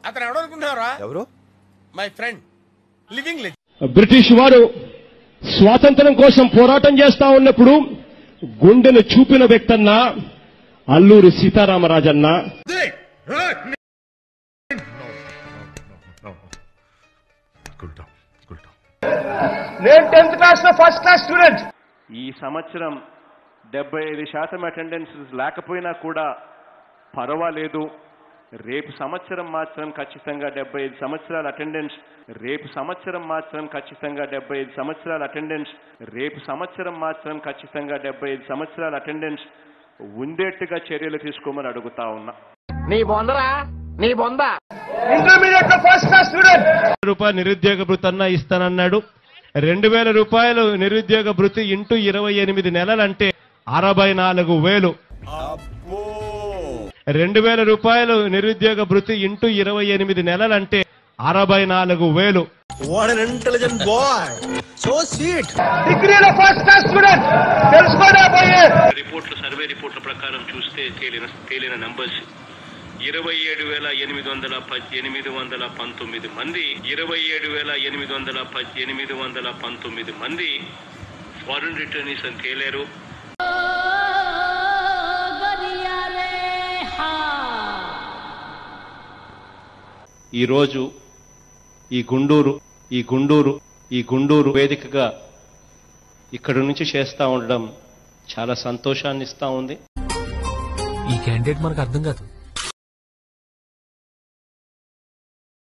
అతను ఎవడనుకుంటున్నారా ఎవరు my friend living legend British వారు స్వాతంత్రం కోసం పోరాటం చేస్తా ఉన్నప్పుడు గుండెను చూపిన వ్యక్తన్న అల్లూరి సీతారామరాజన్న నేను టెన్త్ క్లాస్ లో ఫస్ట్ క్లాస్ స్టూడెంట్ ఈ సంవత్సరం డెబ్బై ఐదు శాతం అటెండెన్స్ లేకపోయినా కూడా పర్వాలేదు రేపు సంవత్సరం మాత్రం ఖచ్చితంగా డెబ్బై ఐదు సంవత్సరాల అటెండెన్స్ రేపు సంవత్సరం మాత్రం ఖచ్చితంగా డెబ్బై ఐదు సంవత్సరాల అటెండెన్స్ రేపు సంవత్సరం మాత్రం ఖచ్చితంగా డెబ్బై ఐదు సంవత్సరాల అటెండెన్స్ ఉండేట్టుగా చర్యలు తీసుకోమని అడుగుతా ఉన్నా నీ బొందరా నీ బొంద ఇంటర్మీడియట్ లో ఫస్ట్ క్లాస్ స్టూడెంట్ రూపాయలు నిరుద్యోగ భృతి అన్న ఇస్తానన్నాడు రెండు వేల రూపాయలు నిరుద్యోగ భృతి ఇంటూ ఇరవై ఎనిమిది నెలలంటే అరవై నాలుగు వేలు రెండు వేల రూపాయలు నిరుద్యోగ భృతి ఇంటూ ఇరవై ఎనిమిది నెలలంటే అరవై నాలుగు వేలు what an intelligent boy so sweet డిగ్రీలో ఫస్ట్ క్లాస్ స్టూడెంట్ తెలుసుకోడా పోయే రిపోర్ట్లు సర్వే రిపోర్ట్ల ప్రకారం చూస్తే తేలిన తేలిన నంబర్స్ ఇరవై ఏడు వేల ఎనిమిది వందల ఎనిమిది వందల పంతొమ్మిది మంది ఇరవై ఏడు వేల ఎనిమిది వందల ఎనిమిది వందల పంతొమ్మిది మంది ఫారిన్ రిటర్నీస్ అని తేలారు ఈరోజు ఈ గుండూరు ఈ గుండూరు ఈ గుండూరు వేదికగా ఇక్కడి నుంచి చేస్తా ఉండడం చాలా సంతోషాన్ని ఇస్తా ఉంది ఈ క్యాండిడేట్ మనకు అర్థం కాదు